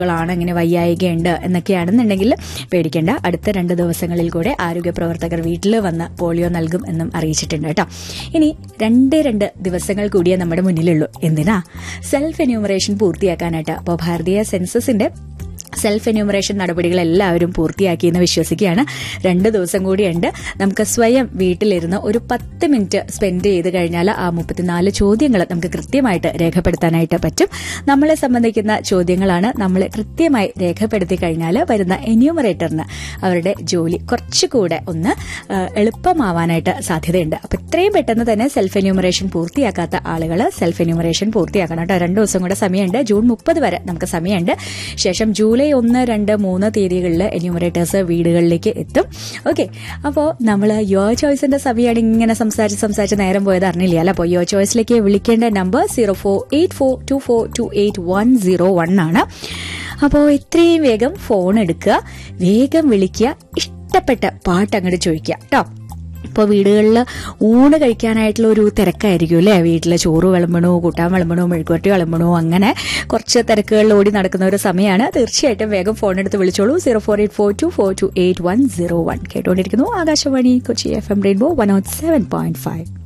ാണ് ഇങ്ങനെ വയ്യായികയുണ്ട് എന്നൊക്കെയാണെന്നുണ്ടെങ്കിൽ പേടിക്കേണ്ട അടുത്ത രണ്ട് ദിവസങ്ങളിൽ കൂടെ ആരോഗ്യ പ്രവർത്തകർ വീട്ടിൽ വന്ന് പോളിയോ നൽകും എന്നും അറിയിച്ചിട്ടുണ്ട് കേട്ടോ ഇനി രണ്ടേ രണ്ട് ദിവസങ്ങൾ കൂടിയേ നമ്മുടെ മുന്നിലുള്ളൂ എന്തിനാ സെൽഫ് എന്യൂമറേഷൻ പൂർത്തിയാക്കാനായിട്ട് അപ്പോൾ ഭാരതീയ സെൻസസിന്റെ സെൽഫ് എന്യൂമറേഷൻ നടപടികൾ എല്ലാവരും പൂർത്തിയാക്കിയെന്ന് വിശ്വസിക്കുകയാണ് രണ്ട് ദിവസം കൂടിയുണ്ട് നമുക്ക് സ്വയം വീട്ടിലിരുന്ന് ഒരു പത്ത് മിനിറ്റ് സ്പെൻഡ് ചെയ്ത് കഴിഞ്ഞാൽ ആ മുപ്പത്തിനാല് ചോദ്യങ്ങൾ നമുക്ക് കൃത്യമായിട്ട് രേഖപ്പെടുത്താനായിട്ട് പറ്റും നമ്മളെ സംബന്ധിക്കുന്ന ചോദ്യങ്ങളാണ് നമ്മൾ കൃത്യമായി രേഖപ്പെടുത്തി കഴിഞ്ഞാൽ വരുന്ന എന്യൂമറേറ്ററിന് അവരുടെ ജോലി കുറച്ചുകൂടെ ഒന്ന് ആ, എളുപ്പമാവാനായിട്ട് സാധ്യതയുണ്ട് അപ്പൊ ഇത്രയും പെട്ടെന്ന് തന്നെ സെൽഫ് എന്യൂമറേഷൻ പൂർത്തിയാക്കാത്ത ആളുകൾ സെൽഫ് എന്യൂമറേഷൻ പൂർത്തിയാക്കണം കേട്ടോ രണ്ടു ദിവസം കൂടെ സമയമുണ്ട് ജൂൺ മുപ്പത് വരെ നമുക്ക് സമയമുണ്ട് ശേഷം ജൂലൈ ഒന്ന് രണ്ട് മൂന്ന് തീയതികളിൽ എന്യൂമറേറ്റേഴ്സ് വീടുകളിലേക്ക് എത്തും ഓക്കെ അപ്പോൾ നമ്മൾ യോ ചോയ്സിന്റെ സമയമാണ് ഇങ്ങനെ സംസാരിച്ച് സംസാരിച്ച് നേരം പോയത് അറിഞ്ഞില്ല അല്ല അപ്പോൾ യോ ചോയ്സിലേക്ക് വിളിക്കേണ്ട number zero four eight four two four two eight one zero one ആണ് അപ്പോൾ എത്രയും വേഗം ഫോൺ എടുക്കുക വേഗം വിളിക്കുക ഇഷ്ടപ്പെട്ട പാട്ട് അങ്ങോട്ട് ചോദിക്കുക കേട്ടോ ഇപ്പോൾ വീടുകളിൽ ഊണ് കഴിക്കാനായിട്ടുള്ള ഒരു തിരക്കായിരിക്കും അല്ലേ വീട്ടിൽ ചോറ് വിളമ്പണോ കൂട്ടാൻ വിളമ്പണോ മെഴുക്കുവരട്ടി വിളമ്പണോ അങ്ങനെ കുറച്ച് തിരക്കുകളിൽ ഓടി നടക്കുന്ന ഒരു സമയമാണ് തീർച്ചയായിട്ടും വേഗം ഫോൺ എടുത്ത് വിളിച്ചോളൂ zero four eight four two four two eight one zero one കേട്ടുകൊണ്ടിരിക്കുന്നു Akashvani Kochi F M rainbow one ought seven point five